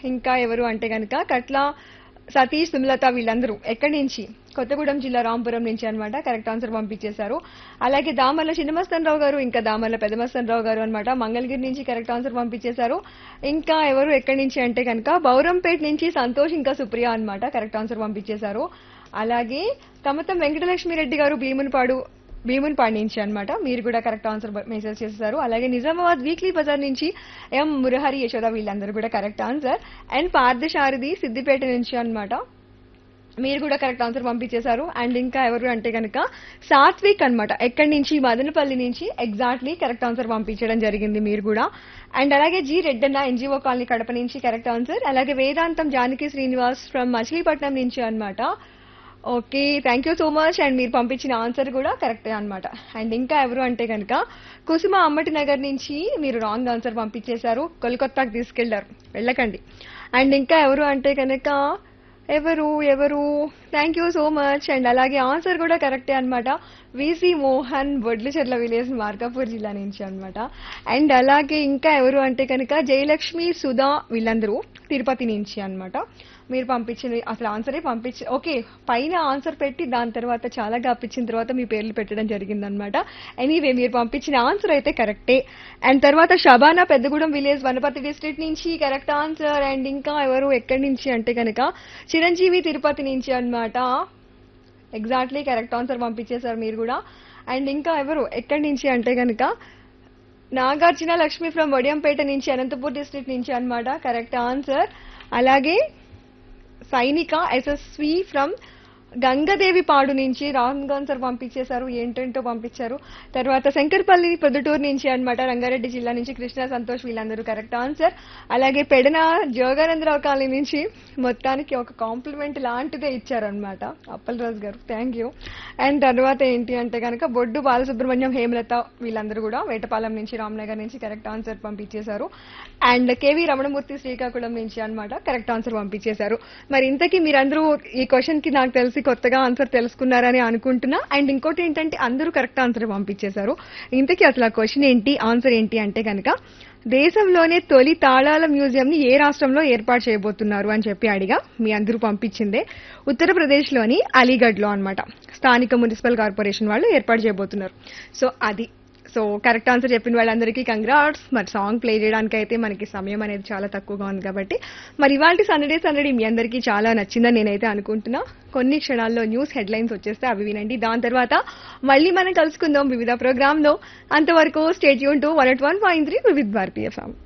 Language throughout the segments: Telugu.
ఇంకా ఎవరు అంటే కనుక కట్ల సతీష్ సుమలత వీళ్ళందరూ ఎక్కడి నుంచి కొత్తగూడెం జిల్లా రాంపురం నుంచి అన్నమాట కరెక్ట్ ఆన్సర్ పంపించేశారు అలాగే దామర్ల చిన్నమస్తన్ రావు గారు ఇంకా దామర్ల పెద్దమస్తన్ రావు గారు అన్నమాట మంగళగిరి నుంచి కరెక్ట్ ఆన్సర్ పంపించేశారు ఇంకా ఎవరు ఎక్కడి నుంచి అంటే కనుక బౌరంపేట నుంచి సంతోష్ ఇంకా సుప్రియ అన్నమాట కరెక్ట్ ఆన్సర్ పంపించేశారు అలాగే కమతం వెంకటలక్ష్మి రెడ్డి గారు భీమునిపాడు భీమునిపాడు నుంచి అన్నమాట మీరు కూడా కరెక్ట్ ఆన్సర్ మెసేజ్ చేశారు అలాగే నిజామాబాద్ వీక్లీ బజార్ నుంచి ఎం మురహరి యశోద వీళ్ళందరూ కూడా correct answer and Parthasarathi Siddipet నుంచి అన్నమాట మీరు కూడా కరెక్ట్ ఆన్సర్ పంపించేశారు అండ్ ఇంకా ఎవరు అంటే కనుక సాత్విక్ అన్నమాట ఎక్కడి నుంచి మదనపల్లి నుంచి ఎగ్జాక్ట్లీ కరెక్ట్ ఆన్సర్ పంపించడం జరిగింది మీరు కూడా అండ్ అలాగే G Reddanna NGO colony Kadapa నుంచి కరెక్ట్ ఆన్సర్ అలాగే వేదాంతం జానకి శ్రీనివాస్ ఫ్రమ్ మచిలీపట్నం నుంచి అన్నమాట okay thank you so much and మీరు పంపించిన ఆన్సర్ కూడా కరెక్టే అన్నమాట అండ్ ఇంకా ఎవరు అంటే కనుక కుసుమ అమ్మటి నగర్ నుంచి మీరు రాంగ్ ఆన్సర్ పంపించేశారు కోల్కత్తాకి తీసుకెళ్లారు వెళ్ళకండి అండ్ ఇంకా ఎవరు అంటే కనుక ఎవరు ఎవరు thank you so much and అలాగే ఆన్సర్ కూడా కరెక్టే అన్నమాట విసి మోహన్ బొడ్లచెర్ల విలేజ్ మార్కాపూర్ జిల్లా నుంచి అన్నమాట అండ్ అలాగే ఇంకా ఎవరు అంటే కనుక జయలక్ష్మి సుధా వీళ్ళందరూ తిరుపతి నుంచి అన్నమాట మీరు పంపించిన అసలు ఆన్సరే పంపించి ఓకే పైన ఆన్సర్ పెట్టి దాని తర్వాత చాలా గాపించిన తర్వాత మీ పేర్లు పెట్టడం జరిగిందనమాట ఎనీవే మీరు పంపించిన ఆన్సర్ అయితే కరెక్టే అండ్ తర్వాత షబానా పెద్దగూడెం విలేజ్ వనపర్తి డిస్ట్రిక్ట్ నుంచి కరెక్ట్ ఆన్సర్ అండ్ ఇంకా ఎవరు ఎక్కడి నుంచి అంటే కనుక చిరంజీవి తిరుపతి నుంచి అన్నమాట ఎగ్జాక్ట్లీ కరెక్ట్ ఆన్సర్ పంపించేశారు మీరు కూడా అండ్ ఇంకా ఎవరు ఎక్కడి నుంచి అంటే కనుక నాగార్జున లక్ష్మి ఫ్రమ్ వడియంపేట నుంచి అనంతపూర్ డిస్ట్రిక్ట్ నుంచి అన్నమాట కరెక్ట్ ఆన్సర్ అలాగే సైనిక ఎస్ఎస్వి ఫ్రమ్ గంగదేవి పాడు నుంచి రాంగ్ ఆన్సర్ పంపించేశారు ఏంటంటో పంపించారు తర్వాత శంకర్పల్లి ప్రొద్దుటూరు నుంచి అన్నమాట రంగారెడ్డి జిల్లా నుంచి కృష్ణ సంతోష్ వీళ్ళందరూ కరెక్ట్ ఆన్సర్ అలాగే పెడన జోగానందరావు కాలనీ నుంచి మొత్తానికి ఒక కాంప్లిమెంట్ లాంటిదే ఇచ్చారనమాట అప్పలరాజు గారు థ్యాంక్ యూ అండ్ తర్వాత ఏంటి అంటే కనుక బొడ్డు బాలసుబ్రహ్మణ్యం హేమలత వీళ్ళందరూ కూడా వేటపాలెం నుంచి రామ్నగర్ నుంచి కరెక్ట్ ఆన్సర్ పంపించేశారు అండ్ కేవీ రమణమూర్తి శ్రీకాకుళం నుంచి అన్నమాట కరెక్ట్ ఆన్సర్ పంపించేశారు మరి ఇంతకీ మీరందరూ ఈ క్వశ్చన్ కి నాకు తెలిసి కొత్తగా ఆన్సర్ తెలుసుకున్నారని అనుకుంటున్నా అండ్ ఇంకోటి ఏంటంటే అందరూ కరెక్ట్ ఆన్సర్ పంపించేశారు ఇంతకీ అసలు ఆ క్వశ్చన్ ఏంటి ఆన్సర్ ఏంటి అంటే కనుక దేశంలోనే తొలి తాళాల మ్యూజియం ని ఏ రాష్ట్రంలో ఏర్పాటు చేయబోతున్నారు అని చెప్పి అడిగా మీ అందరూ పంపించిందే ఉత్తరప్రదేశ్లోని అలీగఢ్లో అన్నమాట స్థానిక మున్సిపల్ కార్పొరేషన్ వాళ్ళు ఏర్పాటు చేయబోతున్నారు సో అది సో కరెక్ట్ ఆన్సర్ చెప్పిన వాళ్ళందరికీ కంగ్రాట్స్ మరి సాంగ్ ప్లే చేయడానికి అయితే మనకి సమయం అనేది చాలా తక్కువగా ఉంది కాబట్టి మరి ఇవాళ సందడే సందడి మీ అందరికీ చాలా నచ్చిందని నేనైతే అనుకుంటున్నా కొన్ని క్షణాల్లో న్యూస్ హెడ్లైన్స్ వచ్చేస్తే అవి వినండి దాని తర్వాత మళ్ళీ మనం కలుసుకుందాం వివిధ ప్రోగ్రాంలో అంతవరకు స్టేట్ యూన్ to one at one point three Vividh Bharati ఫామ్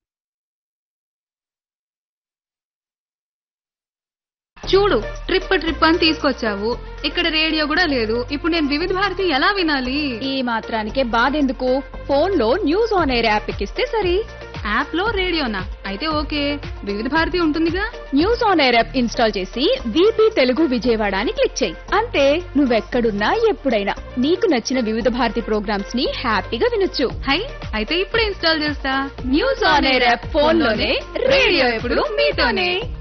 చూడు ట్రిప్ ట్రిప్ అని తీసుకొచ్చావు ఇక్కడ రేడియో కూడా లేదు ఇప్పుడు నేను వివిధ భారతి ఎలా వినాలి ఈ మాత్రానికే బాధెందుకు ఫోన్ లో న్యూస్ ఆన్ ఎయిర్ యాప్ ఎక్కిస్తే సరి యాప్ లో రేడియోనా అయితే ఓకే వివిధ భారతి ఉంటుందిగా news on air app install చేసి వీపీ తెలుగు విజయవాడ అని క్లిక్ చేయి అంతే నువ్వెక్కడున్నా ఎప్పుడైనా నీకు నచ్చిన వివిధ భారతి ప్రోగ్రామ్స్ ని హ్యాపీగా వినొచ్చు హై అయితే ఇప్పుడే ఇన్స్టాల్ చేస్తా news on air app phone లోనే రేడియో ఎప్పుడు మీతోనే